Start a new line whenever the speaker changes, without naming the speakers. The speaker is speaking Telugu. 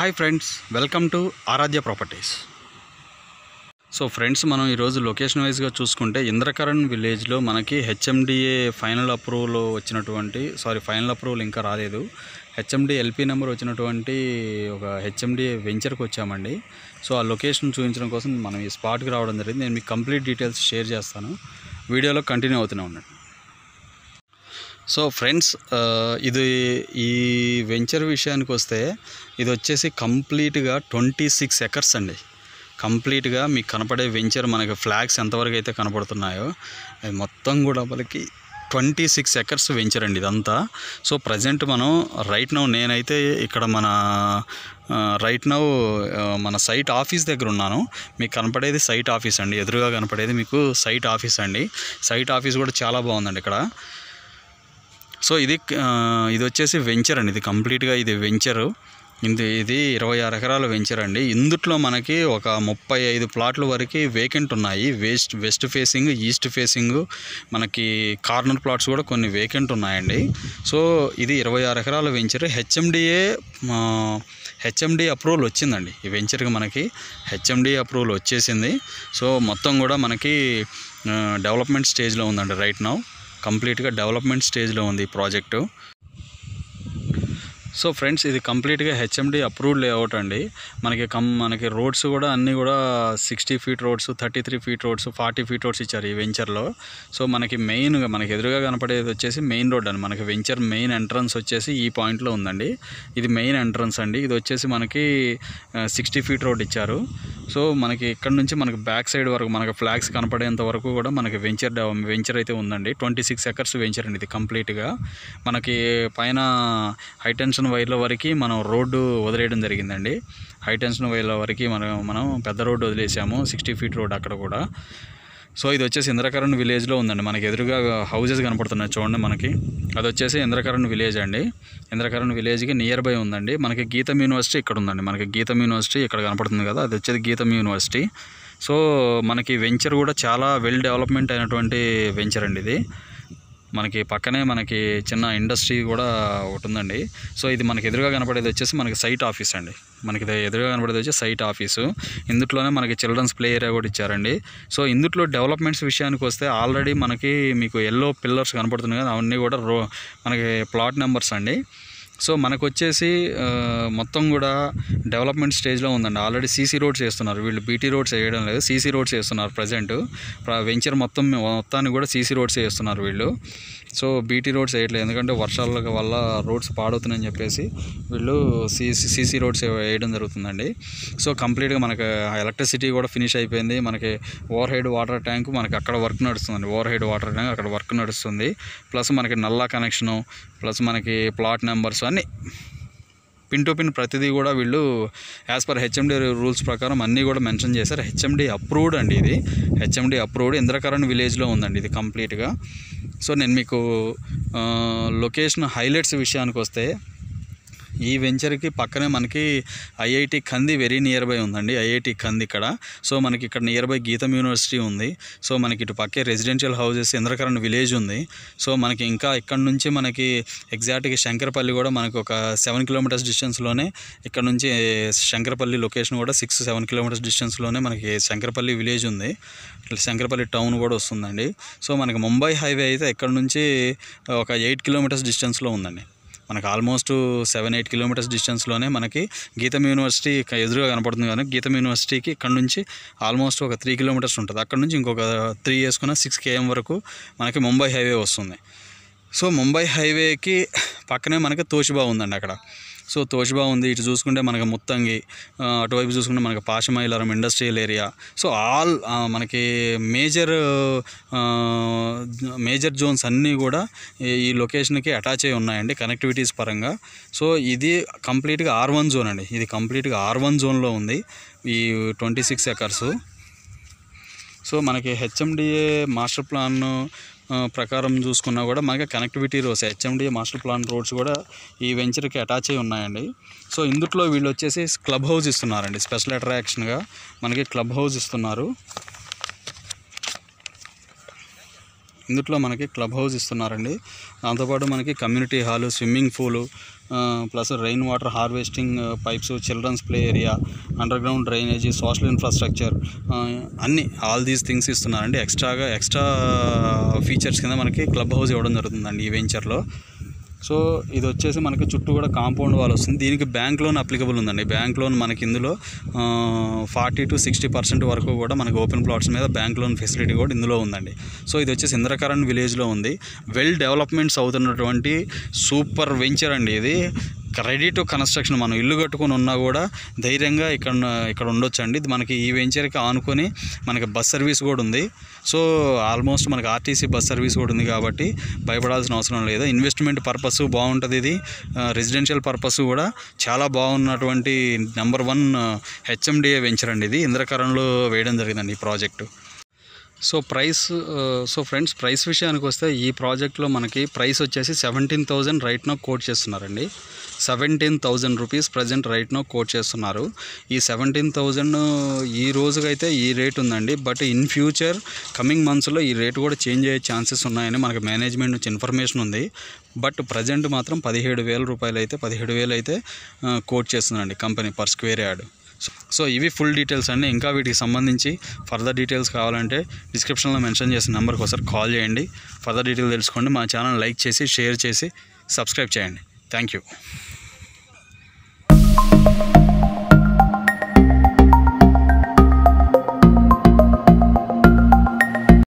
hi friends welcome to Aaradhya properties so friends మనం ఈరోజు లొకేషన్ వైజ్గా చూసుకుంటే ఇంద్రకరణ్ విలేజ్లో మనకి హెచ్ఎండిఏ ఫైనల్ అప్రూవల్ వచ్చినటువంటి సారీ ఫైనల్ అప్రూవల్ ఇంకా రాలేదు హెచ్ఎండి ఎల్పీ నెంబర్ వచ్చినటువంటి ఒక హెచ్ఎండిఏ వెంచర్కి వచ్చామండి సో ఆ లొకేషన్ చూపించడం కోసం మనం ఈ స్పాట్కి రావడం జరిగింది నేను మీకు కంప్లీట్ డీటెయిల్స్ షేర్ చేస్తాను వీడియోలో కంటిన్యూ అవుతూనే ఉండండి సో ఫ్రెండ్స్ ఆ, ఇది ఈ వెంచర్ విషయానికి వస్తే ఇది వచ్చేసి కంప్లీట్గా ట్వంటీ సిక్స్ ఎకర్స్ అండి కంప్లీట్గా మీకు కనపడే వెంచర్ మనకి ఫ్లాగ్స్ ఎంతవరకు అయితే కనపడుతున్నాయో అది మొత్తం కూడా మనకి ట్వంటీ సిక్స్ ఎకర్స్ వెంచర్ అండి ఇదంతా సో ప్రజెంట్ మనం రైట్ నౌ నేనైతే ఇక్కడ మన రైట్ నౌ మన సైట్ ఆఫీస్ దగ్గర ఉన్నాను మీకు కనపడేది సైట్ ఆఫీస్ అండి ఎదురుగా కనపడేది మీకు సైట్ ఆఫీస్ అండి సైట్ ఆఫీస్ కూడా చాలా బాగుందండి ఇక్కడ సో ఇది ఆ, ఇది వచ్చేసి వెంచర్ అండి ఇది కంప్లీట్గా ఇది వెంచరు ఇది ఇది ఇరవై ఆరు ఎకరాల వెంచర్ అండి ఇందుట్లో మనకి ఒక ముప్పై ఐదు ప్లాట్ల వరకు వేకెంట్ ఉన్నాయి west west facing east facing మనకి కార్నర్ ప్లాట్స్ కూడా కొన్ని వేకెంట్ ఉన్నాయండి సో ఇది ఇరవై ఆరు ఎకరాల వెంచర్ హెచ్ఎండిఏ హెచ్ఎండి అప్రూవల్ వచ్చిందండి ఈ వెంచర్కి మనకి హెచ్ఎండి అప్రూవల్ వచ్చేసింది సో మొత్తం కూడా మనకి డెవలప్మెంట్ స్టేజ్లో ఉందండి రైట్ నౌ కంప్లీట్గా డెవలప్మెంట్ స్టేజ్లో ఉంది ఈ ప్రాజెక్టు సో ఫ్రెండ్స్ ఇది కంప్లీట్గా హెచ్ఎండి అప్రూవ్డ్ లేఅవుట్ అండి మనకి కం మనకి రోడ్స్ కూడా అన్నీ కూడా sixty feet roads thirty three feet roads forty feet roads ఇచ్చారు ఈ వెంచర్లో సో మనకి మెయిన్గా మనకి ఎదురుగా కనపడేది వచ్చేసి మెయిన్ రోడ్ అండి మనకి వెంచర్ మెయిన్ ఎంట్రన్స్ వచ్చేసి ఈ పాయింట్లో ఉందండి ఇది మెయిన్ ఎంట్రన్స్ అండి ఇది వచ్చేసి మనకి సిక్స్టీ ఫీట్ రోడ్ ఇచ్చారు సో మనకి ఇక్కడ నుంచి మనకి బ్యాక్ సైడ్ వరకు మనకి ఫ్లాగ్స్ కనపడేంత వరకు కూడా మనకి వెంచర్ వెంచర్ అయితే ఉందండి ట్వంటీ సిక్స్ ఎకర్స్ వెంచర్ అండి ఇది కంప్లీట్గా మనకి పైన హై టెన్షన్ వైర్ల వరకు మనం రోడ్డు వదిలేయడం జరిగిందండి హై టెన్షన్ వైర్ల వరకు మనం మనం పెద్ద రోడ్డు వదిలేసాము సిక్స్టీ ఫీట్ రోడ్ అక్కడ కూడా సో ఇది వచ్చేసి ఇంద్రకరణ్ విలేజ్లో ఉందండి మనకి ఎదురుగా హౌజెస్ కనపడుతున్నాయి చూడండి మనకి అది వచ్చేసి ఇంద్రకరణ్ విలేజ్ అండి ఇంద్రకరణ్ విలేజ్కి నియర్ బై ఉందండి మనకి గీతం యూనివర్సిటీ ఇక్కడ ఉందండి మనకి గీతం యూనివర్సిటీ ఇక్కడ కనపడుతుంది కదా అది వచ్చేది గీతం యూనివర్సిటీ సో మనకి వెంచర్ కూడా చాలా వెల్ డెవలప్మెంట్ అయినటువంటి వెంచర్ అండి ఇది మనకి పక్కనే మనకి చిన్న ఇండస్ట్రీ కూడా ఒకటి ఉందండి సో ఇది మనకి ఎదురుగా కనపడేది వచ్చేసి మనకి సైట్ ఆఫీస్ అండి మనకి ఇది ఎదురుగా కనపడేది వచ్చి సైట్ ఆఫీసు ఇందుట్లోనే మనకి చిల్డ్రన్స్ ప్లే ఏరియా కూడా ఇచ్చారండి సో ఇందుట్లో డెవలప్మెంట్స్ విషయానికి వస్తే ఆల్రెడీ మనకి మీకు ఎల్లో పిల్లర్స్ కనపడుతున్నాయి కదా అవన్నీ కూడా రో మనకి ప్లాట్ నెంబర్స్ అండి సో మనకు వచ్చేసి ఆ, మొత్తం కూడా డెవలప్మెంట్ స్టేజ్లో ఉందండి ఆల్రెడీ సీసీ రోడ్స్ వేస్తున్నారు వీళ్ళు బీటీ రోడ్స్ వేయడం లేదు సీసీ రోడ్స్ వేస్తున్నారు ప్రజెంట్ వెంచర్ మొత్తం మొత్తాన్ని కూడా సీసీ రోడ్స్ వేస్తున్నారు వీళ్ళు సో బీటీ రోడ్స్ వేయట్లేదు ఎందుకంటే వర్షాల వల్ల రోడ్స్ పాడవుతున్నాయని చెప్పేసి వీళ్ళు సీసీ సీసీ రోడ్స్ వేయడం జరుగుతుందండి సో కంప్లీట్గా మనకి ఎలక్ట్రిసిటీ కూడా ఫినిష్ అయిపోయింది మనకి ఓవర్ హెడ్ వాటర్ ట్యాంక్ మనకి అక్కడ వర్క్ నడుస్తుందండి ఓవర్ హెడ్ వాటర్ ట్యాంక్ అక్కడ వర్క్ నడుస్తుంది ప్లస్ మనకి నల్లా కనెక్షను ప్లస్ మనకి ప్లాట్ నెంబర్స్ అన్నీ పిన్ టు పిన్ ప్రతిదీ కూడా వీళ్ళు యాజ్ పర్ హెచ్ఎండి రూల్స్ ప్రకారం అన్నీ కూడా మెన్షన్ చేశారు హెచ్ఎండి అప్రూవ్డ్ అండి ఇది హెచ్ఎండి అప్రూవ్డ్ ఇంద్రకరణ్ విలేజ్లో ఉందండి ఇది కంప్లీట్గా సో నేను మీకు ఆ, లొకేషన్ హైలైట్స్ విషయానికి వస్తే ఈ వెంచర్కి పక్కనే మనకి IIT Kandi very nearby ఉందండి ఐఐటి కంది ఇక్కడ సో మనకి ఇక్కడ నియర్ బై గీతం యూనివర్సిటీ ఉంది సో మనకి ఇటు పక్కే రెసిడెన్షియల్ హౌసెస్ ఇంద్రకరణ్ విలేజ్ ఉంది సో మనకి ఇంకా ఇక్కడ నుంచి మనకి ఎగ్జాక్ట్గా శంకరపల్లి కూడా మనకు ఒక సెవెన్ కిలోమీటర్స్ డిస్టెన్స్లోనే ఇక్కడ నుంచి శంకరపల్లి లొకేషన్ కూడా సిక్స్ సెవెన్ కిలోమీటర్స్ డిస్టెన్స్లోనే మనకి శంకరపల్లి విలేజ్ ఉంది ఇట్లా శంకరపల్లి టౌన్ కూడా వస్తుందండి సో మనకి ముంబై హైవే అయితే ఇక్కడ నుంచి ఒక ఎయిట్ కిలోమీటర్స్ డిస్టెన్స్లో ఉందండి మనకు ఆల్మోస్ట్ సెవెన్ ఎయిట్ కిలోమీటర్స్ డిస్టెన్స్లోనే మనకి గీతం యూనివర్సిటీ ఇక ఎదురుగా కనపడుతుంది కానీ గీతం యూనివర్సిటీకి ఇక్కడ నుంచి ఆల్మోస్ట్ ఒక త్రీ కిలోమీటర్స్ ఉంటుంది అక్కడ నుంచి ఇంకొక త్రీ వేసుకున్న సిక్స్ కేఎం వరకు మనకి ముంబై హైవే వస్తుంది సో ముంబై హైవేకి పక్కనే మనకి తోషిబా ఉందండి అక్కడ సో తోషిబా ఉంది ఇటు చూసుకుంటే మనకి ముత్తంగి ఆ, అటువైపు చూసుకుంటే మనకి Pashamylaram industrial area so all ఆ, మనకి మేజర్ మేజర్ జోన్స్ అన్నీ కూడా ఈ- ఈ లొకేషన్కి అటాచ్ అయి ఉన్నాయండి కనెక్టివిటీస్ పరంగా సో ఇది కంప్లీట్గా ఆర్ వన్ జోన్ అండి ఇది కంప్లీట్గా ఆర్ వన్ జోన్లో ఉంది ఈ ట్వంటీ సిక్స్ ఎకర్స్ సో మనకి హెచ్ఎండిఏ మాస్టర్ ప్లాన్ ఆ, ప్రకారం చూసుకున్నా కూడా మనకి connectivity roads HMDA master plan roads కూడా ఈ వెంచర్కి అటాచ్ అయి ఉన్నాయండి సో ఇందుట్లో వీళ్ళు వచ్చేసి క్లబ్ హౌస్ ఇస్తున్నారండి స్పెషల్ అట్రాక్షన్గా మనకి క్లబ్ హౌస్ ఇస్తున్నారు ఇందులో మనకి క్లబ్ హౌస్ ఇస్తున్నారండి దాంతోపాటు మనకి community hall swimming pool plus rain water harvesting pipes children's play area underground drainage social infrastructure అన్ని ఆల్ దీస్ థింగ్స్ ఇస్తున్నారండి ఎక్స్ట్రాగా ఎక్స్ట్రా ఫీచర్స్ కింద మనకి క్లబ్ హౌస్ ఇవ్వడం జరుగుతుందండి ఈ వెంచర్లో సో ఇది వచ్చేసి మనకి చుట్టూ కూడా కాంపౌండ్ వాల్ వస్తుంది దీనికి బ్యాంక్ లోన్ అప్లికబుల్ ఉందండి బ్యాంక్ లోన్ మనకి ఇందులో ఫార్టీ టు సిక్స్టీ పర్సెంట్ వరకు కూడా మనకి ఓపెన్ ప్లాట్స్ మీద బ్యాంక్ లోన్ ఫెసిలిటీ కూడా ఇందులో ఉందండి సో ఇది వచ్చేసి ఇంద్రకరణ్ విలేజ్లో ఉంది వెల్ డెవలప్మెంట్స్ అవుతున్నటువంటి సూపర్ వెంచర్ అండి ఇది రెడీ టు కన్స్ట్రక్షన్ మనం ఇల్లు కట్టుకొని ఉన్నా కూడా ధైర్యంగా ఇక్కడ ఇక్కడ ఉండొచ్చు అండి ఇది మనకి ఈ వెంచర్కి ఆనుకొని మనకి బస్ సర్వీస్ కూడా ఉంది సో ఆల్మోస్ట్ మనకి ఆర్టీసీ బస్ సర్వీస్ కూడా ఉంది కాబట్టి భయపడాల్సిన అవసరం లేదు ఇన్వెస్ట్మెంట్ పర్పస్ బాగుంటుంది ఇది రెసిడెన్షియల్ పర్పస్ కూడా చాలా బాగున్నటువంటి నెంబర్ వన్ హెచ్ఎండిఏ వెంచర్ అండి ఇది ఇంద్రకరణ్లో వేయడం జరిగిందండి ఈ project so price so friends price విషయానికి వస్తే ఈ ప్రాజెక్ట్లో మనకి ప్రైస్ వచ్చేసి seventeen thousand right now quote చేస్తున్నారండి seventeen thousand rupees present right now quote చేస్తున్నారు ఈ సెవెంటీన్ థౌజండ్ ఈ రోజుకైతే ఈ రేట్ ఉందండి బట్ ఇన్ ఫ్యూచర్ కమింగ్ మంత్స్లో ఈ రేట్ కూడా చేంజ్ అయ్యే ఛాన్సెస్ ఉన్నాయని మనకి మేనేజ్మెంట్ నుంచి ఇన్ఫర్మేషన్ ఉంది బట్ ప్రజెంట్ మాత్రం పదిహేడు వేల రూపాయలు అయితే పదిహేడు వేలు అయితే కోట్ చేస్తుందండి company per square yard so ఇవి ఫుల్ డీటెయిల్స్ అండి ఇంకా వీటికి సంబంధించి ఫర్దర్ డీటెయిల్స్ కావాలంటే డిస్క్రిప్షన్లో మెన్షన్ చేసిన నెంబర్కి ఒకసారి కాల్ చేయండి ఫర్దర్ డీటెయిల్ తెలుసుకోండి మా ఛానల్ లైక్ చేసి షేర్ చేసి సబ్స్క్రైబ్ చేయండి థ్యాంక్ యూ